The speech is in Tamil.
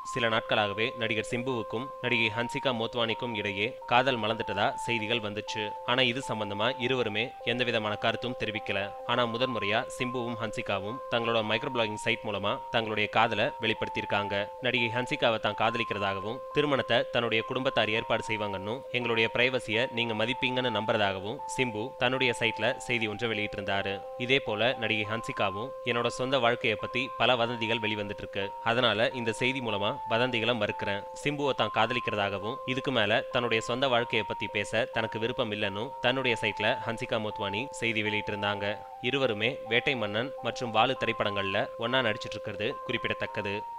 சில நாட்களாகவே நடிகர் சிம்புவுக்கும் நடிகை ஹன்சிகா மோத்வானிக்கும் இடையே காதல் மலர்ந்துட்டதா செய்திகள் வந்துச்சு ஆனா இது சம்பந்தமா இருவருமே எந்த விதமான கருத்தும் தெரிவிக்கல ஆனா முதன் முறையா சிம்புவும் ஹன்சிகாவும் தங்களோட மைக்ரோ பிளாகிங் சைட் மூலமா தங்களுடைய காதலை வெளிப்படுத்தியிருக்காங்க நடிகை ஹன்சிகாவை தான் காதலிக்கிறதாகவும் திருமணத்தை தன்னுடைய குடும்பத்தார் ஏற்பாடு செய்வாங்கன்னு எங்களுடைய பிரைவசியை நீங்க மதிப்பீங்கன்னு நம்புறதாகவும் சிம்பு தன்னுடைய சைட்ல செய்தி ஒன்றை வெளியிட்டிருந்தாரு இதே போல நடிகை ஹன்சிகாவும் என்னோட சொந்த வாழ்க்கையை பத்தி பல வதந்திகள் வெளிவந்துட்டு இருக்கு அதனால இந்த செய்தி மூலமா வதந்திகளை மறுக்கிறேன் சிம்புவை தான் காதலிக்கிறதாகவும் இதுக்கு மேல தன்னுடைய சொந்த வாழ்க்கையை பத்தி பேச தனக்கு விருப்பம் இல்லைன்னு தன்னுடைய சைட்ல ஹன்சிகா மோத்வானி செய்தி வெளியிட்டிருந்தாங்க இருவருமே வேட்டை மன்னன் மற்றும் வாலு திரைப்படங்கள்ல ஒன்னா நடிச்சிட்டு இருக்கிறது குறிப்பிடத்தக்கது